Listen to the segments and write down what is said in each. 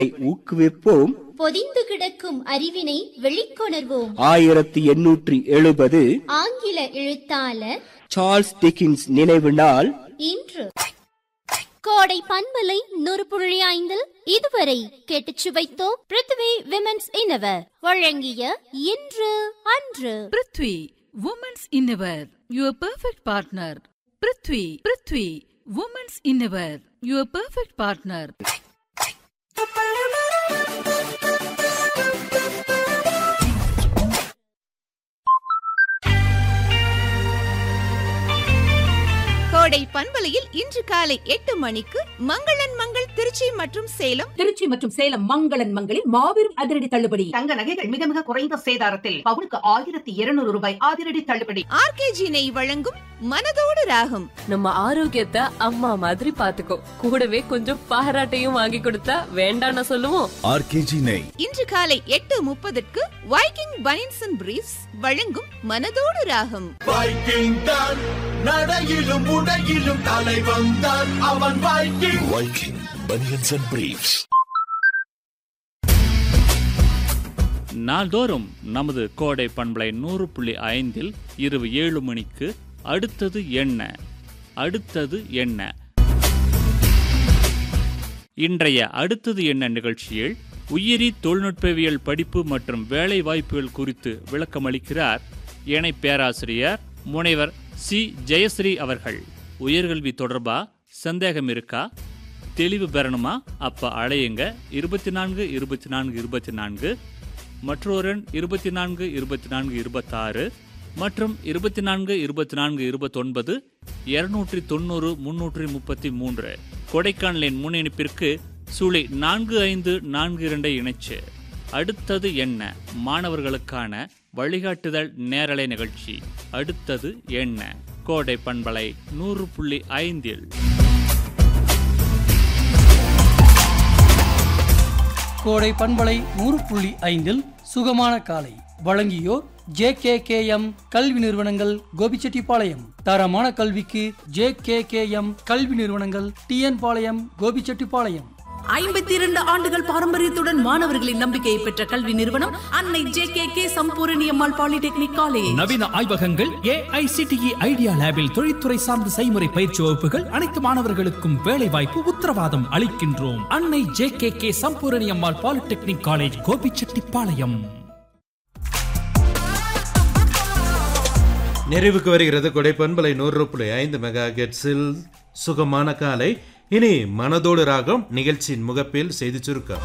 ஊக்குவிப்போம் பொதிந்து கிடக்கும் அறிவினை வெளிக்கொணர்வோம் ஆயிரத்தி எண்ணூற்றி எழுபது ஆங்கில எழுத்தாளர் சார்ல்ஸ் டிக்கின்ஸ் நினைவு நாள் இன்று கோடை பண்பலை நூறு புள்ளி ஐந்தில் இதுவரை கேட்டுச் சுவைத்தோம் பிருத்வி விமென்ஸ் இன்னவர் வழங்கிய இன்று அன்று prithvi women's innerwear your perfect partner prithvi prithvi women's innerwear your perfect partner கோடை பண்பலையில் இன்று காலை எட்டு மணிக்கு மங்களன் மங்கள் திருச்சி மற்றும் சேலம் திருச்சி மற்றும் சேலம் மங்களன் மங்களில் மாபெரும் அதிரடி தள்ளுபடி தங்க நகைகள் மிக மிக குறைந்த சேதாரத்தில் பவுனுக்கு ஆயிரத்தி இருநூறு ரூபாய் அதிரடி தள்ளுபடி ஆர்கேஜி நெய் வழங்கும் மனதோடு ராகம் நம்ம ஆரோக்கியத்தை அம்மா மாதிரி பாத்துக்கோ கூடவே கொஞ்சம் பாராட்டையும் வாங்கி கொடுத்தா வேண்டாம்னு சொல்லுவோம் ஆர்கேஜி நெய் இன்று காலை எட்டு முப்பதுக்கு வைக்கிங் பனின்ஸ் அண்ட் பிரீஃப்ஸ் வழங்கும் மனதோடு ராகம் வைக்கிங் தான் நடையிலும் உடையிலும் தலைவன் தான் அவன் Viking Viking banians and briefs நாள்தோறும் நமது கோடை பண்பலை நூறு புள்ளி ஐந்தில் இரவு ஏழு மணிக்கு அடுத்தது என்ன அடுத்தது என்ன இன்றைய அடுத்தது என்ன நிகழ்ச்சியில் உயிரி தொழில்நுட்பவியல் படிப்பு மற்றும் வேலை வாய்ப்புகள் குறித்து விளக்கமளிக்கிறார் இணை பேராசிரியர் முனைவர் சி ஜெயஸ்ரீ அவர்கள் உயர்கல்வி தொடர்பா சந்தேகம் இருக்கா தெளிவு பெறணுமா அப்ப அழையுங்க இருபத்தி நான்கு இருபத்தி நான்கு இருபத்தி நான்கு மற்றொரு இருபத்தி நான்கு இருபத்தி நான்கு இருபத்தாறு மற்றும் இருபத்தி நான்கு இருபத்தி நான்கு இருபத்தொன்பது இருநூற்றி தொண்ணூறு முன்னூற்றி முப்பத்தி மூன்று கொடைக்கானலின் முன்னிணைப்பிற்கு சூளை நான்கு ஐந்து நான்கு இரண்டை இணைச்சு அடுத்தது என்ன மாணவர்களுக்கான வழிகாட்டுதல் நேரலை நிகழ்ச்சி அடுத்தது என்ன கோடை பண்பலை நூறு புள்ளி ஐந்தில் கோடை பண்பலை நூறு புள்ளி ஐந்தில் சுகமான காலை வழங்கியோர் ஜே கே கே எம் கல்வி நிறுவனங்கள் கோபிச்செட்டிப்பாளையம் தரமான கல்விக்கு ஜே கே கே எம் கல்வி நிறுவனங்கள் டிஎன் பாளையம் கோபிச்செட்டிப்பாளையம் ஐம்பத்தி இரண்டு ஆண்டுகள் பாரம்பரியத்துடன் மாணவர்களின் நம்பிக்கையை பெற்ற கல்வி நிறுவனம் Annai J K K Sampoorani Ammal Polytechnic College நவீன ஆய்வகங்கள் ஏஐசிடிஇ ஐடியா லேபில் தொழில்துறை சார்ந்த செய்முறை பயிற்சி வகுப்புகள் அனைத்து மாணவர்களுக்கும் வேலை வாய்ப்பு உத்தரவாதம் அளிக்கின்றோம் Annai J K K Sampoorani Ammal Polytechnic College Gobichettipalayam நிறைவுக்கு வருகிறது கொடைப்பண்பலை நூறு புள்ளி ஐந்து மெகா கெட்ஸில் சுகமான காலை இனி மனதோடு ராகம் நிகழ்ச்சியின் முகப்பில் செய்தி சுருக்கம்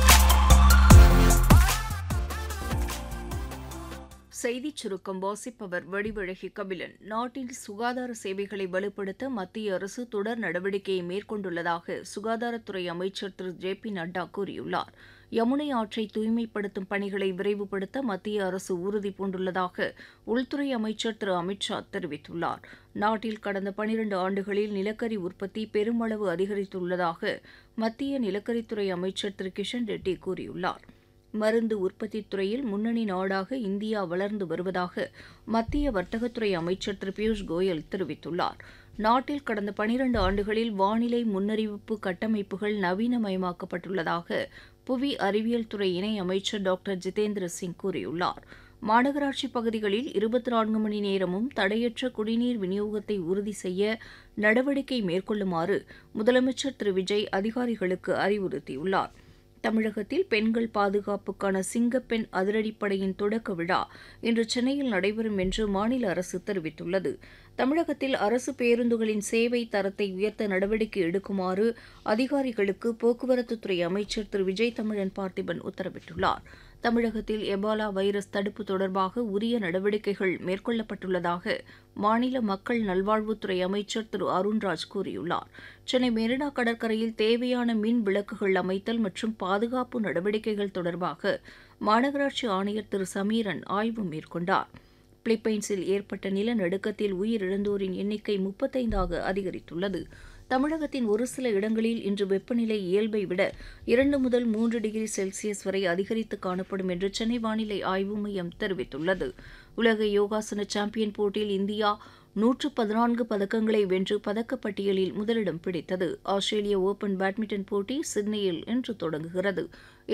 செய்திச் சுருக்கம் வாசிப்பவர் வடிவழகி கபிலன் நாட்டில் சுகாதார சேவைகளை வலுப்படுத்த மத்திய அரசு தொடர் நடவடிக்கையை மேற்கொண்டுள்ளதாக சுகாதாரத்துறை அமைச்சர் திரு ஜே பி நட்டா கூறியுள்ளார் யமுனை ஆற்றை தூய்மைப்படுத்தும் பணிகளை விரைவுபடுத்த மத்திய அரசு உறுதி பூண்டுள்ளதாக உள்துறை அமைச்சர் திரு அமித்ஷா தெரிவித்துள்ளார் நாட்டில் கடந்த பனிரண்டு ஆண்டுகளில் நிலக்கரி உற்பத்தி பெருமளவு அதிகரித்துள்ளதாக மத்திய நிலக்கரித்துறை அமைச்சர் திரு கிஷன் ரெட்டி கூறியுள்ளார் மருந்து உற்பத்தித் துறையில் முன்னணி நாடாக இந்தியா வளர்ந்து வருவதாக மத்திய வர்த்தகத்துறை அமைச்சர் திரு பியூஷ் கோயல் தெரிவித்துள்ளார் நாட்டில் கடந்த பனிரண்டு ஆண்டுகளில் வானிலை முன்னறிவிப்பு கட்டமைப்புகள் நவீனமயமாக்கப்பட்டுள்ளதாக புவி அறிவியல் துறை இணை அமைச்சர் டாக்டர் ஜிதேந்திர சிங் கூறியுள்ளார் மாநகராட்சி பகுதிகளில் இருபத்தி நான்கு மணி நேரமும் தடையற்ற குடிநீர் விநியோகத்தை உறுதி செய்ய நடவடிக்கை மேற்கொள்ளுமாறு முதலமைச்சர் திரு விஜய் அதிகாரிகளுக்கு அறிவுறுத்தியுள்ளார் தமிழகத்தில் பெண்கள் பாதுகாப்புக்கான சிங்கப்பெண் அதிரடிப்படையின் தொடக்க விழா இன்று சென்னையில் நடைபெறும் என்று மாநில அரசு தெரிவித்துள்ளது தமிழகத்தில் அரசு பேருந்துகளின் சேவை தரத்தை உயர்த்த நடவடிக்கை எடுக்குமாறு அதிகாரிகளுக்கு போக்குவரத்துத்துறை அமைச்சர் திரு விஜய் தமிழன் பார்த்திபன் உத்தரவிட்டுள்ளார் தமிழகத்தில் எபாலா வைரஸ் தடுப்பு தொடர்பாக உரிய நடவடிக்கைகள் மேற்கொள்ளப்பட்டுள்ளதாக மாநில மக்கள் நல்வாழ்வுத்துறை அமைச்சர் திரு அருண்ராஜ் கூறியுள்ளார் சென்னை மெரினா கடற்கரையில் தேவையான மின் விளக்குகள் அமைத்தல் மற்றும் பாதுகாப்பு நடவடிக்கைகள் தொடர்பாக மாநகராட்சி ஆணையர் திரு சமீரன் ஆய்வு மேற்கொண்டார் பிலிப்பைன்ஸில் ஏற்பட்ட நிலநடுக்கத்தில் உயிரிழந்தோரின் எண்ணிக்கை முப்பத்தைந்தாக அதிகரித்துள்ளது தமிழகத்தின் ஒரு சில இடங்களில் இன்று வெப்பநிலை இயல்பை விட இரண்டு முதல் மூன்று டிகிரி செல்சியஸ் வரை அதிகரித்து காணப்படும் என்று சென்னை வானிலை ஆய்வு மையம் தெரிவித்துள்ளது உலக யோகாசன சாம்பியன் போட்டியில் இந்தியா நூற்று பதினான்கு பதக்கங்களை வென்று பதக்கப்பட்டியலில் முதலிடம் பிடித்தது ஆஸ்திரேலிய ஓபன் பேட்மிண்டன் போட்டி சிட்னியில் இன்று தொடங்குகிறது